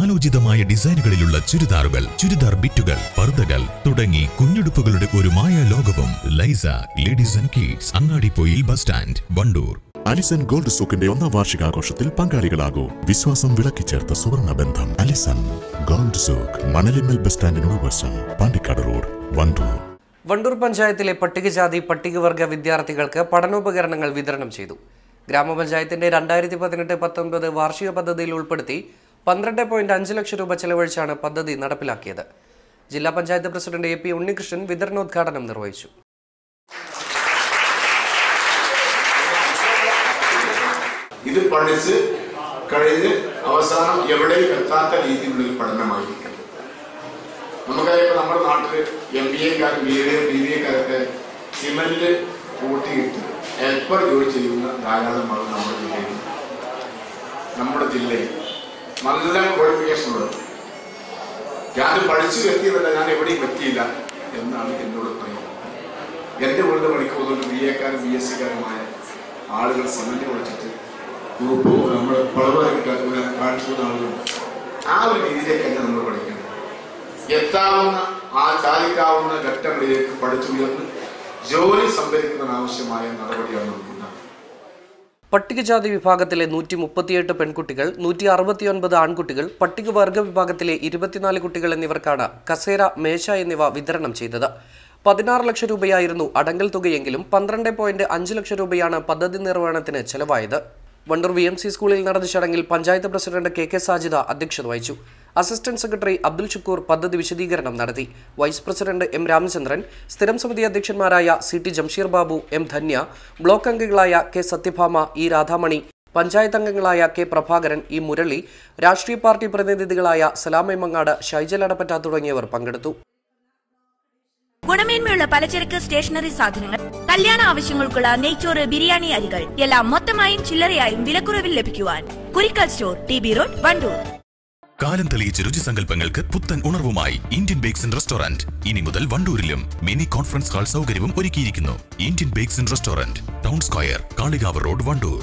കാലോചിതമായ ഡിസൈനുകളിലുള്ള ചുരിദാറുകൾ ചുരിദാർ ബിറ്റുകൾ പർദ്ദകൾ തുടങ്ങി കുഞ്ഞുടുപ്പുകളുടെ ഒരു മായ ലോകവും Laisa ladies and kids Angadippoyil bus stand Wandoor Alison gold സൂക്കിന്റെ ഒന്നാം വാർഷികാഘോഷത്തിൽ പങ്കാളികളാകൂ വിശ്വാസം വിളക്കി ചേർത്ത സുവർണ ബന്ധം Alison gold souk Manalimmal bus സ്റ്റാൻഡിനോട് വശം പാണ്ടിക്കാട് റോഡ് വണ്ടൂർ വണ്ടൂർ പഞ്ചായത്തിലെ പട്ടികജാതി പട്ടികവർഗ വിദ്യാർത്ഥികൾക്ക് പഠനോപകരണങ്ങൾ വിതരണം ചെയ്തു ഗ്രാമപഞ്ചായത്തിന്റെ രണ്ടായിരത്തി പതിനെട്ട് പത്തൊൻപത് വാർഷിക പദ്ധതിയിൽ ഉൾപ്പെടുത്തി പന്ത്രണ്ട് പോയിന്റ് അഞ്ച് ലക്ഷം രൂപ ചെലവഴിച്ചാണ് പദ്ധതി നടപ്പിലാക്കിയത് ജില്ലാ panchayat president A P Unnikrishnan വിതരണോദ്ഘാടനം നിർവഹിച്ചു ഇത് പഠിച്ച് കഴിഞ്ഞ് അവസാനം എവിടെയും എത്താത്ത രീതിയിലുള്ള ഒരു പഠനമായിരിക്കും നമുക്കറിയാം നമ്മുടെ നാട്ടില് എം ബി എക്കാരും ബി എ ബി ബി എക്കാരൊക്കെ സിമന്റില് കൂട്ടിയിട്ട് ഹെൽപ്പർ ജോലി ചെയ്യുന്ന ധാരാളം ആളുകൾ നമ്മുടെ ജില്ലയിൽ നമ്മുടെ ജില്ലയിൽ നല്ല ക്വാളിഫിക്കേഷൻ ഉള്ളത് ഞാൻ പഠിച്ചു എത്തിയതല്ല ഞാൻ എവിടെയും എത്തിയില്ല എന്നാണ് എന്നോട് പറയുന്നത് എന്റെ വീട് പണിക്ക് പോകുന്ന ബി എക്കാരും ബി എസ് സിക്കാരുമായ ആളുകൾ സിമന്റ് കുളിച്ചിട്ട് ഗ്രൂപ്പ് നമ്മുടെ പളവരൊക്കെ കാണിച്ചുന്ന ആളുകളുണ്ട് ആ ഒരു രീതിയിലേക്ക് തന്നെ നമ്മൾ പഠിക്കണം എത്താവുന്ന ആ സാധിക്കാവുന്ന ഘട്ടങ്ങളിലേക്ക് പഠിച്ചുയർന്ന് ജോലി സംഭരിക്കുന്നതിന് ആവശ്യമായ നടപടിയാണ് നമുക്കുണ്ടാകുന്നത് പട്ടികജാതി വിഭാഗത്തിലെ നൂറ്റി മുപ്പത്തിയെട്ട് പെൺകുട്ടികൾ നൂറ്റി അറുപത്തിയൊൻപത് ആൺകുട്ടികൾ പട്ടികവർഗ വിഭാഗത്തിലെ ഇരുപത്തിനാല് കുട്ടികൾ എന്നിവർക്കാണ് കസേര മേശ എന്നിവ വിതരണം ചെയ്തത് പതിനാറ് ലക്ഷം രൂപയായിരുന്നു അടങ്കൽ തുകയെങ്കിലും പന്ത്രണ്ട് പോയിന്റ് അഞ്ച് ലക്ഷം രൂപയാണ് പദ്ധതി നിർവഹണത്തിന് ചെലവായത് വണ്ടൂർ വി എം സി സ്കൂളിൽ നടന്ന ചടങ്ങിൽ panchayat president K K Sajida അധ്യക്ഷത വഹിച്ചു അസിസ്റ്റന്റ് സെക്രട്ടറി അബ്ദുൽ ഷുക്കൂർ പദ്ധതി വിശദീകരണം നടത്തി വൈസ് പ്രസിഡന്റ് എം രാമചന്ദ്രൻ സ്ഥിരം സമിതി അധ്യക്ഷന്മാരായ C T Jamsheer Babu M Dhanya block അംഗങ്ങളായ കെ സത്യഭാമ ഇ രാധാമണി പഞ്ചായത്ത് അംഗങ്ങളായ കെ പ്രഭാകരൻ ഇ മുരളി രാഷ്ട്രീയ പാർട്ടി പ്രതിനിധികളായ സലാമൈ മങ്ങാട് ഷൈജൽ അടപ്പറ്റ തുടങ്ങിയവർ പങ്കെടുത്തു ഗുണമേന്മയുള്ള പലചരക്ക് സ്റ്റേഷനറി സാധനങ്ങൾ കല്യാണ ആവശ്യങ്ങൾക്കുള്ള നെയ്ച്ചോറ് ബിരിയാണി അരികൾ എല്ലാം മൊത്തമായും ചില്ലറയായും വിലക്കുറവിൽ ലഭിക്കുവാൻ Kurikkal store T B road Wandoor കാലം തെളിയിച്ച രുചിസങ്കല്പങ്ങൾക്ക് പുത്തൻ ഉണർവുമായി ഇന്ത്യൻ ബേക്സ് ആൻഡ് റെസ്റ്റോറന്റ് ഇനി മുതൽ വണ്ടൂരിലും മിനി കോൺഫറൻസ് ഹാൾ സൗകര്യവും ഒരുക്കിയിരിക്കുന്നു Indian bakes and restaurant town square Kalikavu road Wandoor